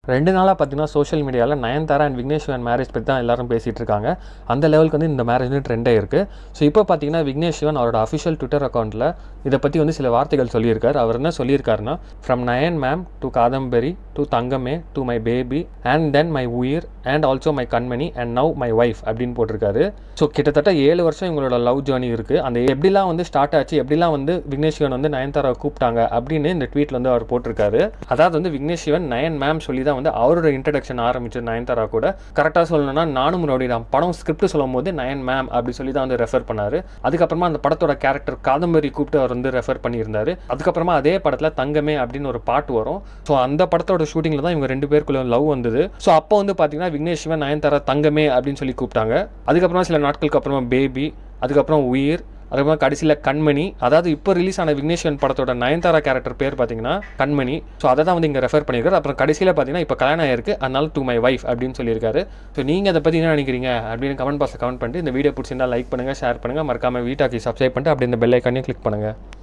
ரெண்டு நாளாக பார்த்தீங்கன்னா சோஷியல் மீடியாவில் நயன்தாரா அண்ட் விக்னேஷ் சிவன் மேரேஜ் பற்றி தான் எல்லாரும் பேசிகிட்டு இருக்காங்க அந்த லெவலுக்கு வந்து இந்த மேரேஜ் வந்து ட்ரெண்ட் ஆயிருக்கு ஸோ இப்போ பார்த்தீங்கன்னா விக்னேஷ் சிவன் அவரோட அஃபிஷியல் ட்விட்டர் அக்கௌண்ட்டில் இதை பற்றி வந்து சில வார்த்தைகள் சொல்லியிருக்காரு அவர் என்ன சொல்லியிருக்காருன்னா from Nayan ma'am to Kadambari to தங்கமே to my baby and then my உயிர் அண்ட் ஆல்சோ மை கண்மணி அண்ட் நவ் மை ஒய்ஃப் அப்படின்னு போட்டிருக்காரு ஸோ கிட்டத்தட்ட ஏழு வருஷம் இவங்களோட லவ் ஜேர்னி இருக்குது அந்த எப்படிலாம் வந்து ஸ்டார்ட் ஆச்சு எப்படிலாம் வந்து விக்னேஷ் சிவன் வந்து நயன்தாரா கூப்பிட்டாங்க அப்படின்னு இந்த ட்வீட்டில் வந்து அவர் போட்டிருக்காரு அதாவது வந்து விக்னேஷ் சிவன் நயன் மேம் சொல்லி தான் வந்து அவரோட இன்ட்ரடக்ஷன் ஆரம்பிச்சது நயன்தாரா கூட கரெக்டாக சொல்லணும்னா நானும் நான் படம் ஸ்கிரிப்ட் சொல்லும் போது நயன் மேம் அப்படி சொல்லி தான் வந்து ரெஃபர் பண்ணாரு அதுக்கப்புறமா அந்த படத்தோட கேரக்டர் காதம்பரி கூப்பிட்டு அவர் வந்து ரெஃபர் பண்ணியிருந்தாரு அதுக்கப்புறமா அதே படத்தில் தங்கமே அப்படின்னு ஒரு பாட்டு வரும் ஸோ அந்த படத்தோட ஷூட்டிங்கில் தான் இவங்க ரெண்டு பேருக்குள்ள லவ் வந்தது ஸோ அப்போ வந்து பார்த்தீங்கன்னா விக்னேஷ் சிவன் நயன்தாரா தங்கமே அப்படின்னு சொல்லி கூப்பிட்டாங்க அதுக்கப்புறமா சில நாட்களுக்கு அப்புறமா பேபி அதுக்கப்புறம் உயிர் அதுக்கப்புறம் கடைசியில் கண்மணி அதாவது இப்போ ரிலீஸ் ஆன விக்னேஸ்வரன் படத்தோட நயன்தாரா கேரக்டர் பேர் பார்த்தீங்கன்னா கண்மணி ஸோ அதை தான் வந்து இங்கே ரெஃபர் பண்ணியிருக்காரு அப்புறம் கடைசியில் பார்த்தீங்கன்னா இப்போ கல்யாணம் ஆயிருக்கு அதனால டு மை ஒய்ஃப் அப்படின்னு சொல்லியிருக்காரு ஸோ நீங்கள் அதை பற்றி என்ன நினைக்கிறீங்க அப்படின்னு கமெண்ட் பாக்ஸில் கமெண்ட் பண்ணிட்டு இந்த வீடியோ பிடிச்சிருந்தா லைக் பண்ணுங்கள் ஷேர் பண்ணுங்கள் மறக்காம வீட்டாக்கு சப்ஸ்கிரைப் பண்ணிட்டு அப்படி இந்த பெல் ஐக்கானையும் கிளிக் பண்ணுங்கள்